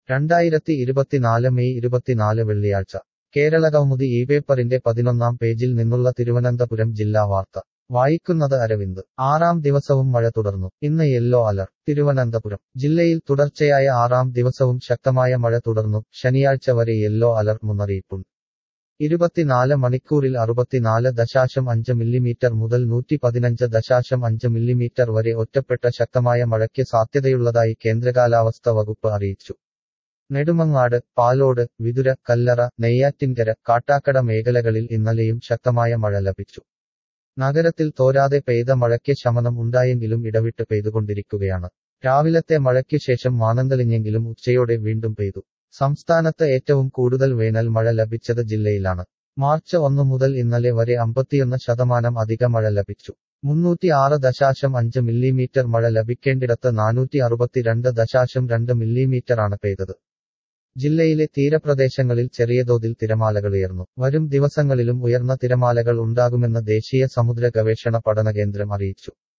രണ്ടായിരത്തി ഇരുപത്തിനാല് മെയ് ഇരുപത്തിനാല് വെള്ളിയാഴ്ച കേരളകൗമുദി ഈ പേപ്പറിന്റെ പതിനൊന്നാം പേജിൽ നിന്നുള്ള തിരുവനന്തപുരം ജില്ലാ വാർത്ത വായിക്കുന്നത് അരവിന്ദ് ആറാം ദിവസവും മഴ തുടർന്നു ഇന്ന് യെല്ലോ അലർട്ട് തിരുവനന്തപുരം ജില്ലയിൽ തുടർച്ചയായ ആറാം ദിവസവും ശക്തമായ മഴ തുടർന്നു ശനിയാഴ്ച വരെ യെല്ലോ അലർട്ട് മുന്നറിയിപ്പുണ്ട് ഇരുപത്തിനാല് മണിക്കൂറിൽ അറുപത്തിനാല് ദശാശം അഞ്ച് മില്ലിമീറ്റർ മുതൽ നൂറ്റി പതിനഞ്ച് ദശാശം അഞ്ച് മില്ലിമീറ്റർ വരെ ഒറ്റപ്പെട്ട ശക്തമായ മഴയ്ക്ക് സാധ്യതയുള്ളതായി കേന്ദ്രകാലാവസ്ഥ വകുപ്പ് അറിയിച്ചു നെടുമങ്ങാട് പാലോട് വിതുര കല്ലറ നെയ്യാറ്റിൻകര കാട്ടാക്കട മേഖലകളിൽ ഇന്നലെയും ശക്തമായ മഴ ലഭിച്ചു നഗരത്തിൽ തോരാതെ പെയ്ത മഴയ്ക്ക് ശമനം ഉണ്ടായെങ്കിലും ഇടവിട്ട് പെയ്തുകൊണ്ടിരിക്കുകയാണ് രാവിലത്തെ മഴയ്ക്കു ശേഷം മാനന്തലിഞ്ഞെങ്കിലും ഉച്ചയോടെ വീണ്ടും പെയ്തു സംസ്ഥാനത്ത് ഏറ്റവും കൂടുതൽ വേനൽ മഴ ലഭിച്ചത് ജില്ലയിലാണ് മാർച്ച് ഒന്ന് മുതൽ ഇന്നലെ വരെ അമ്പത്തിയൊന്ന് ശതമാനം അധിക മഴ ലഭിച്ചു മുന്നൂറ്റി ആറ് ദശാശം അഞ്ച് മില്ലിമീറ്റർ മഴ ലഭിക്കേണ്ടിടത്ത് നാനൂറ്റി അറുപത്തിരണ്ട് ദശാശം രണ്ട് മില്ലിമീറ്ററാണ് പെയ്തത് ജില്ലയിലെ തീരപ്രദേശങ്ങളിൽ ചെറിയ തോതിൽ തിരമാലകളുയർന്നു വരും ദിവസങ്ങളിലും ഉയർന്ന തിരമാലകൾ ഉണ്ടാകുമെന്ന് ദേശീയ സമുദ്ര ഗവേഷണ പഠന കേന്ദ്രം അറിയിച്ചു